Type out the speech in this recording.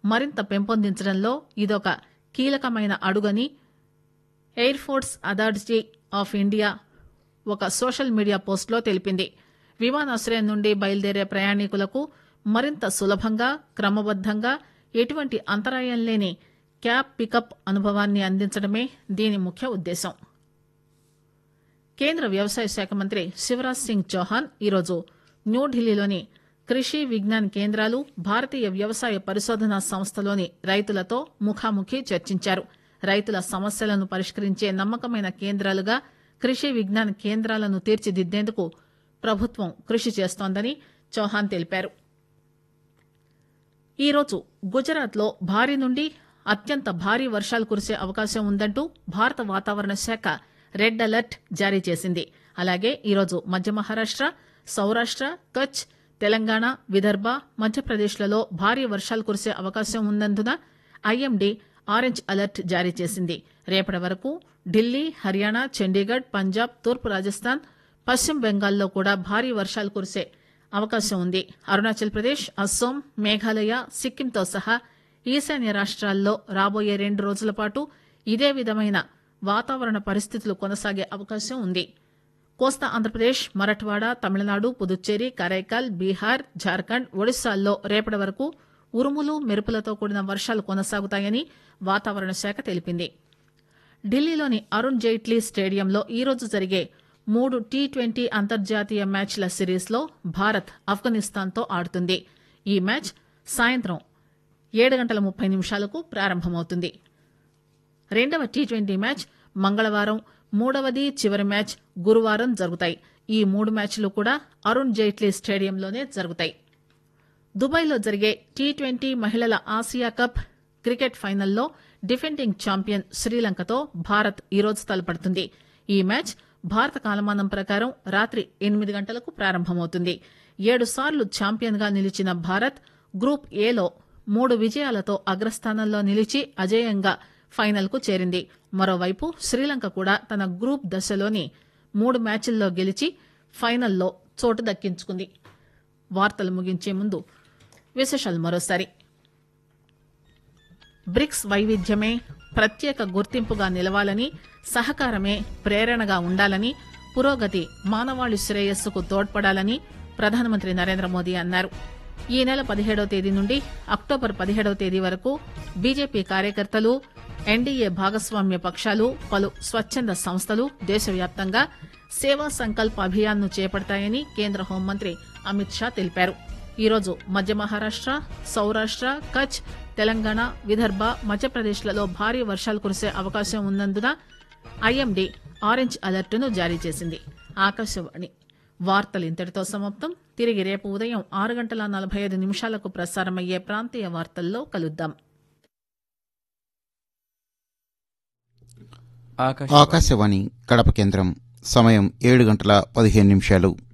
మరింత పెంపొందించడంలో ఇదొక కీలకమైన అడుగని air force authority of India ఒక సోషల్ మీడియా పోస్టులో తెలిపింది విమానాశ్రయం నుండి బయలుదేరే ప్రయాణికులకు మరింత సులభంగా క్రమబద్దంగా ఎటువంటి అంతరాయం లేని క్యాబ్ పికప్ అనుభవాన్ని అందించడమే దీని ముఖ్య ఉద్దేశం కేంద్ర వ్యవసాయ శాఖ మంత్రి శివరాజ్ సింగ్ చౌహాన్ ఈరోజు న్యూఢిల్లీలోని కృషి విజ్ఞాన్ కేంద్రాలు భారతీయ వ్యవసాయ పరిశోధనా సంస్థలోని రైతులతో ముఖాముఖి చర్చించారు రైతుల సమస్యలను పరిష్కరించే నమ్మకమైన కేంద్రాలుగా కృషి విజ్ఞాన్ కేంద్రాలను తీర్చిదిద్దేందుకు ప్రభుత్వం కృషి చేస్తోందని చౌహాన్ తెలిపారు ఈరోజు గుజరాత్లో భారీ నుండి అత్యంత భారీ వర్షాలు కురిసే అవకాశం ఉందంటూ భారత వాతావరణ శాఖ రెడ్ అలర్ట్ జారీ చేసింది అలాగే ఈరోజు మధ్య మహారాష్ట సౌరాష్ట కచ్ తెలంగాణ విదర్భ మధ్యప్రదేశ్లలో భారీ వర్షాలు కురిసే అవకాశం ఉన్నందున ఐఎండీ ఆరెంజ్ అలర్ట్ జారీ చేసింది రేపటి వరకు ఢిల్లీ హర్యానా చండీగఢ్ పంజాబ్ తూర్పు రాజస్థాన్ పశ్చిమ బెంగాల్లో కూడా భారీ వర్షాలు కురిసే అవకాశం ఉంది అరుణాచల్ ప్రదేశ్ అస్సోం మేఘాలయ సిక్కింతో సహా ఈశాన్య రాష్ట్రాల్లో రాబోయే రెండు రోజుల పాటు ఇదే విధమైన వాతావరణ పరిస్థితులు కొనసాగే అవకాశం ఉంది కోస్తా ఆంధ్రప్రదేశ్ మరఠ్వాడ తమిళనాడు పుదుచ్చేరి కరైకాల్ బీహార్ జార్ఖండ్ ఒడిశాల్లో రేపటి వరకు ఉరుములు మెరుపులతో కూడిన వర్షాలు కొనసాగుతాయని వాతావరణ శాఖ తెలిపింది ఢిల్లీలోని అరుణ్ జైట్లీ స్టేడియంలో ఈరోజు జరిగే మూడు టీ ట్వంటీ అంతర్జాతీయ మ్యాచ్ల సిరీస్లో భారత్ ఆఫ్ఘనిస్తాన్తో ఆడుతుంది ఈ మ్యాచ్ సాయంత్రం ఏడు గంటల ముప్పై నిమిషాలకు ప్రారంభమవుతుంది రెండవ టీ ట్వంటీ మ్యాచ్ మంగళవారం మూడవది చివరి మ్యాచ్ గురువారం జరుగుతాయి ఈ మూడు మ్యాచ్లు కూడా అరుణ్ జైట్లీ స్టేడియంలోనే జరుగుతాయి దుబాయ్లో జరిగే టీ ట్వంటీ మహిళల ఆసియా కప్ క్రికెట్ ఫైనల్లో డిఫెండింగ్ ఛాంపియన్ శ్రీలంకతో భారత్ ఈరోజు తలపడుతుంది ఈ మ్యాచ్ భారత కాలమానం ప్రకారం రాత్రి ఎనిమిది గంటలకు ప్రారంభమవుతుంది ఏడు సార్లు ఛాంపియన్గా నిలిచిన భారత్ గ్రూప్ ఏలో మూడు విజయాలతో అగ్రస్థానంలో నిలిచి అజేయంగా ఫైనల్కు చేరింది మరోవైపు శ్రీలంక కూడా తన గ్రూప్ దశలోని మూడు మ్యాచ్ల్లో గెలిచి ఫైనల్లో చోటు దక్కించుకుంది వార్తలు ముగించే ముందు విశేషాలు మరోసారి బ్రిక్స్ వైవిధ్యమే ప్రత్యేక గుర్తింపుగా నిలవాలని సహకారమే ప్రేరణగా ఉండాలని పురోగతి మానవాళి శ్రేయస్సుకు తోడ్పడాలని ప్రధానమంత్రి నరేంద్ర మోదీ అన్నారు ఈ నెల పదిహేడవ తేదీ నుండి అక్టోబర్ పదిహేడవ తేదీ వరకు బీజేపీ కార్యకర్తలు ఎన్డీఏ భాగస్వామ్య పక్షాలు పలు స్వచ్ఛంద సంస్థలు దేశవ్యాప్తంగా సేవా సంకల్ప్ అభియాన్ను చేపడతాయని కేంద్ర హోంమంత్రి అమిత్ షా తెలిపారు ఈరోజు మధ్య మహారాష్ట సౌరాష్ట కచ్ తెలంగాణ విదర్భ మధ్యప్రదేశ్లలో భారీ వర్షాలు కురిసే అవకాశం ఉన్నందున ఐఎండీ ఆరెంజ్ అలర్టును జారీ చేసింది ఆకాశవాణి వార్తలు ఇంతటితో సమాప్తం తిరిగి రేపు ఉదయం ఆరు గంటల నలభై ఐదు నిమిషాలకు ప్రసారమయ్యే ప్రాంతీయ వార్తల్లో కలుద్దాం ఆకాశ ఆకాశవాణి కడప కేంద్రం సమయం ఏడు గంటల పదిహేను నిమిషాలు